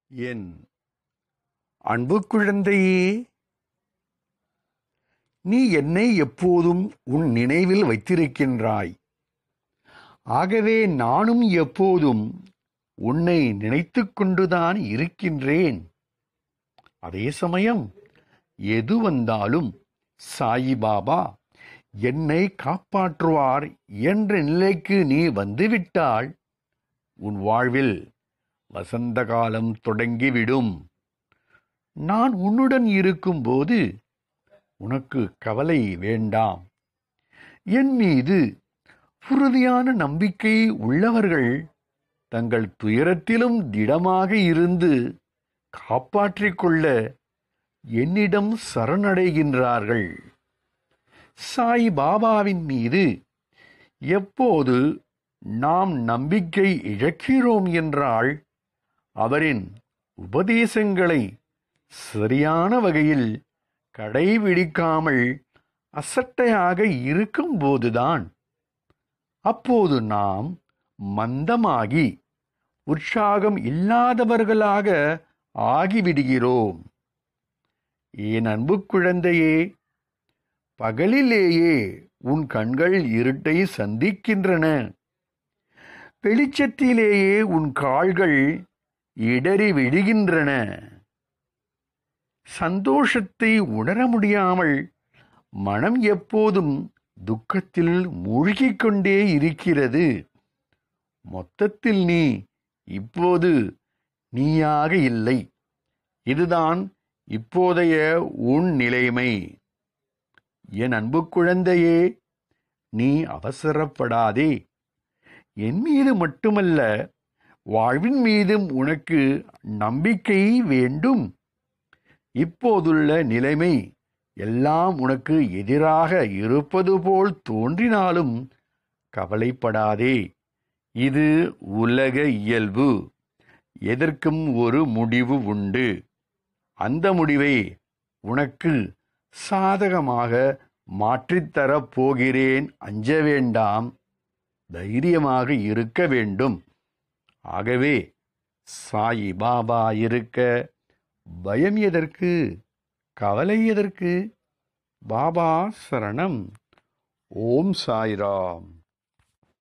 என் அன்பு குழந்தையே நீ என்னை எப்போதும் உன் நினைவில் வைத்திருக்கின்றாய் ஆகவே நானும் எப்போதும் உன்னை நினைத்துக் கொண்டுதான் இருக்கின்றேன் அதே சமயம் எது வந்தாலும் சாயிபாபா என்னை காப்பாற்றுவார் என்ற நிலைக்கு நீ வந்துவிட்டால் உன் வாழ்வில் வசந்த காலம் தொடங்கிவிடும் நான் உன்னுடன் இருக்கும்போது உனக்கு கவலை வேண்டாம் என் மீது உறுதியான நம்பிக்கை உள்ளவர்கள் தங்கள் துயரத்திலும் திடமாக இருந்து காப்பாற்றிக் கொள்ள என்னிடம் சரணடைகின்றார்கள் சாய் பாபாவின் மீது எப்போது நாம் நம்பிக்கை இழக்கிறோம் என்றால் அவரின் உபதேசங்களை சரியான வகையில் கடைபிடிக்காமல் அசட்டையாக இருக்கும்போதுதான் அப்போது நாம் மந்தமாகி உற்சாகம் இல்லாதவர்களாக ஆகிவிடுகிறோம் என் அன்பு குழந்தையே பகலிலேயே உன் கண்கள் இருட்டை சந்திக்கின்றன வெளிச்சத்திலேயே உன் கால்கள் இடறி விடுகின்றன சந்தோஷத்தை உணர முடியாமல் மனம் எப்போதும் துக்கத்தில் மூழ்கிக் கொண்டே இருக்கிறது மொத்தத்தில் நீ இப்போது நீயாக இல்லை இதுதான் இப்போதைய உன் நிலைமை என் அன்பு குழந்தையே நீ அவசரப்படாதே என் மீது மட்டுமல்ல வாழ்வின் மீதும் உனக்கு நம்பிக்கை வேண்டும் இப்போதுள்ள நிலைமை எல்லாம் உனக்கு எதிராக இருப்பது போல் தோன்றினாலும் கவலைப்படாதே இது உலக இயல்பு எதற்கும் ஒரு முடிவு உண்டு அந்த முடிவை உனக்கு சாதகமாக மாற்றித்தரப் போகிறேன் அஞ்ச வேண்டாம் தைரியமாக இருக்க வேண்டும் ஆகவே சாயி பாபா இருக்க பயம் எதற்கு கவலை எதற்கு பாபா சரணம் ஓம் சாய்ராம்